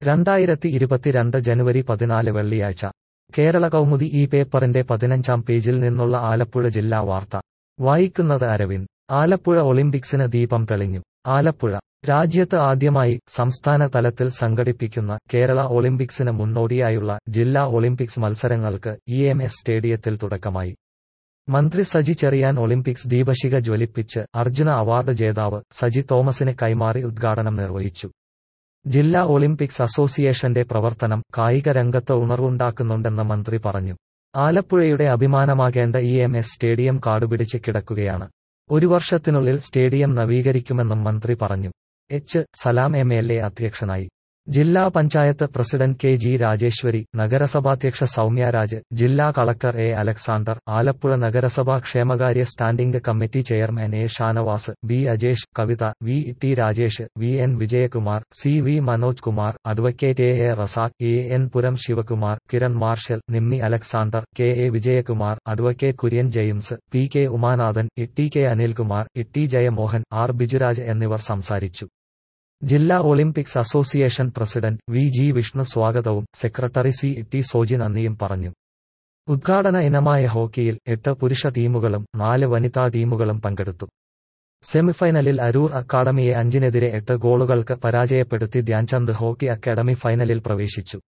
രണ്ടായിരത്തി ഇരുപത്തിരണ്ട് ജനുവരി പതിനാല് വെള്ളിയാഴ്ച കേരള കൗമുദി ഈ പേപ്പറിന്റെ പതിനഞ്ചാം പേജിൽ നിന്നുള്ള ആലപ്പുഴ ജില്ലാ വാർത്ത വായിക്കുന്നത് അരവിന്ദ് ആലപ്പുഴ ഒളിമ്പിക്സിന് ദീപം തെളിഞ്ഞു ആലപ്പുഴ രാജ്യത്ത് ആദ്യമായി സംസ്ഥാന തലത്തിൽ സംഘടിപ്പിക്കുന്ന കേരള ഒളിമ്പിക്സിന് മുന്നോടിയായുള്ള ജില്ലാ ഒളിമ്പിക്സ് മത്സരങ്ങൾക്ക് ഇ എം എസ് സ്റ്റേഡിയത്തിൽ തുടക്കമായി മന്ത്രി സജി ചെറിയാൻ ഒളിമ്പിക്സ് ദീപശിഖ ജ്വലിപ്പിച്ച് അർജുന അവാർഡ് ജേതാവ് സജി തോമസിന് കൈമാറി ഉദ്ഘാടനം നിർവഹിച്ചു ജില്ലാ ഒളിമ്പിക്സ് അസോസിയേഷന്റെ പ്രവർത്തനം കായിക രംഗത്ത് ഉണർവുണ്ടാക്കുന്നുണ്ടെന്ന് മന്ത്രി പറഞ്ഞു ആലപ്പുഴയുടെ അഭിമാനമാകേണ്ട ഇ എം എസ് സ്റ്റേഡിയം കാടുപിടിച്ച് കിടക്കുകയാണ് ഒരു വർഷത്തിനുള്ളിൽ സ്റ്റേഡിയം നവീകരിക്കുമെന്നും മന്ത്രി പറഞ്ഞു H Salam M L A അധ്യക്ഷനായി ജില്ലാ panchayat president K G Rajeswari നഗരസഭാധ്യക്ഷ സൗമ്യരാജ് ജില്ലാ കളക്ടർ എ അലക്സാണ്ടർ ആലപ്പുഴ നഗരസഭാ ക്ഷേമകാര്യ standing committee chairman A Shanavas B Ajesh Kavitha V T Rajesh V N Vijayakumar C V Manoj Kumar advocate A A Razak A N Puram Sivakumar Kiran Marshal Nimmi Alexander K A Vijayakumar advocate Kurian James P K Umanathan E K Anilkumar E Jayamohan R Bijuraj എന്നിവർ സംസാരിച്ചു ജില്ലാ Olympics association president V G Vishnu സ്വാഗതവും secretary C T സോജി നന്ദിയും പറഞ്ഞു ഉദ്ഘാടന ഇനമായ ഹോക്കിയിൽ എട്ട് പുരുഷ ടീമുകളും നാല് വനിതാ ടീമുകളും പങ്കെടുത്തു സെമിഫൈനലിൽ അരൂർ അക്കാദമിയെ അഞ്ചിനെതിരെ എട്ട് ഗോളുകൾക്ക് പരാജയപ്പെടുത്തി ധ്യാൻചന്ദ് ഹോക്കി അക്കാദമി ഫൈനലിൽ പ്രവേശിച്ചു